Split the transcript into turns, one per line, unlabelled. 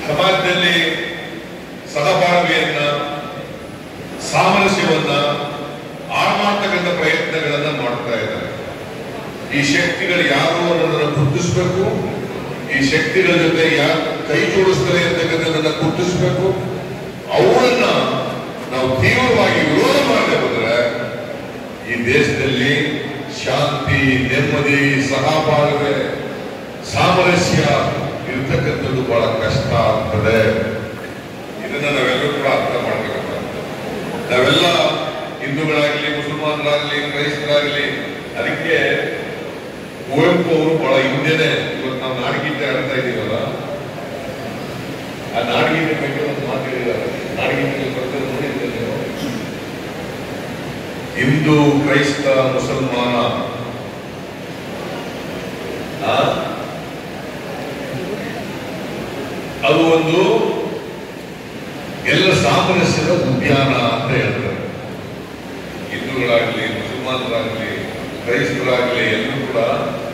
ಸಮಾಜದಲ್ಲಿ ಸಹಬಾಳ್ವೆಯನ್ನ ಸಾಮರಸ್ಯವನ್ನ ಹಾಳು ಮಾಡ್ತಕ್ಕಂಥ ಪ್ರಯತ್ನಗಳನ್ನ ಮಾಡ್ತಾ ಇದ್ದಾರೆ ಈ ಶಕ್ತಿಗಳು ಯಾರು ಅನ್ನೋದನ್ನ ಗುರುತಿಸಬೇಕು ಈ ಶಕ್ತಿಗಳ ಜೊತೆ ಯಾರು ಕೈ ಜೋಡಿಸ್ತಾರೆ ಅಂತಕ್ಕಂಥದ್ದನ್ನ ಗುರುತಿಸಬೇಕು ಅವುಗಳನ್ನ ನಾವು ತೀವ್ರವಾಗಿ ವಿರೋಧ ಮಾಡದೆ ಹೋದ್ರೆ ಈ ದೇಶದಲ್ಲಿ ಶಾಂತಿ ನೆಮ್ಮದಿ ಸಹಬಾಳ್ವೆ ಸಾಮರಸ್ಯ ಇರ್ತಕ್ಕಂಥದ್ದು ಬಹಳ ಕಷ್ಟ ಆಗ್ತದೆ ಇದನ್ನ ನಾವೆಲ್ಲರೂ ಕೂಡ ಅರ್ಥ ಮಾಡ್ಬೇಕಾಗ್ತದೆ ನಾವೆಲ್ಲ ಹಿಂದೂಗಳಾಗ್ಲಿ ಮುಸಲ್ಮಾನರಾಗ್ಲಿ ಕ್ರೈಸ್ತರಾಗ್ಲಿ ಅದಕ್ಕೆ ಕುವೆಂಪು ಅವರು ಬಹಳ ಹಿಂದೆನೆ ಇವತ್ತು ನಾವು ನಾಡಗೀತೆ ಆಡ್ತಾ ಇದೀವಲ್ಲ ಆ ನಾಡಗೀತೆ ಬಗ್ಗೆ ಒಂದು ಮಾತು ಹೇಳಿದ್ದಾರೆ ನಾಡಗೀತೆ ಬರ್ತದೆ ನೋಡಿದ್ರೆ ನೀವು ಹಿಂದೂ ಕ್ರೈಸ್ತ ಮುಸಲ್ಮಾನ ಆ? ಅದು ಒಂದು ಎಲ್ಲ ಸಾಮರಸ್ಯದ ಉದ್ಯಾನ ಅಂತ ಹೇಳ್ತಾರೆ ಹಿಂದೂಗಳಾಗ್ಲಿ ಮುಸಲ್ಮಾನರಾಗ್ಲಿ ಕ್ರೈಸ್ತರಾಗ್ಲಿ ಎಲ್ಲರೂ ಕೂಡ